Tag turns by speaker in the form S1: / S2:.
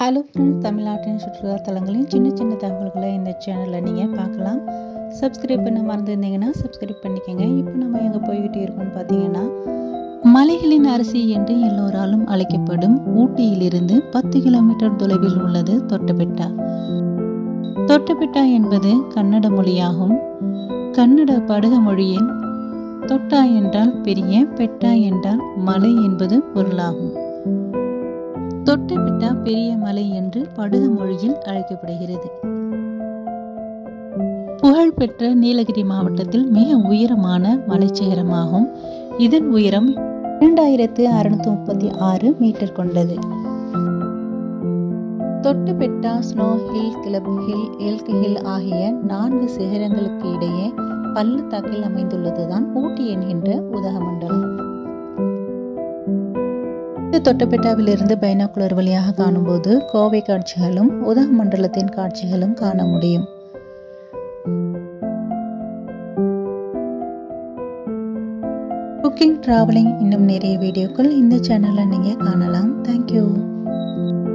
S1: hello friends தமிழ்நாட்டின் சுற்றுலா தலங்களின் சின்ன சின்ன தகவல்களை இந்த சேனலில் நீங்கள் பார்க்கலாம் சப்ஸ்கிரைப் பண்ண மறந்துருந்தீங்கன்னா சப்ஸ்கிரைப் பண்ணிக்கோங்க இப்போ நம்ம எங்கே போய்கிட்டு இருக்கோம்னு பார்த்தீங்கன்னா மலைகளின் அரசி என்று எல்லோராலும் அழைக்கப்படும் ஊட்டியிலிருந்து பத்து கிலோமீட்டர் தொலைவில் உள்ளது தொட்டபெட்டா தொட்டபெட்டா என்பது கன்னட மொழியாகும் கன்னட படுக மொழியில் தொட்டா என்றால் பெரிய பெட்டா என்றால் மலை என்பது பொருளாகும் தொட்டபெட்டா பெரிய மலை என்று படுக மொழியில் அழைக்கப்படுகிறது புகழ்பெற்ற நீலகிரி மாவட்டத்தில் மிக உயரமான மலைச்சிகரமாகும் இதன் உயரம் இரண்டாயிரத்து அறுநூத்தி முப்பத்தி ஆறு மீட்டர் கொண்டது Doddabetta snow hill club hill elk hill ஆகிய நான்கு சிகரங்களுக்கு இடையே பள்ளத்தாக்கில் அமைந்துள்ளதுதான் ஊட்டி என்கின்ற உதகமண்டலம் தொட்டபெட்டாவிலிருந்து பைனாக்குலர் வழியாக காணும்போது கோவை காட்சிகளும் உதகமண்டலத்தின் காட்சிகளும் காண முடியும் குக்கிங் டிராவலிங் இன்னும் நிறைய வீடியோக்கள் இந்த சேனலில் நீங்கள் காணலாம் தேங்க்யூ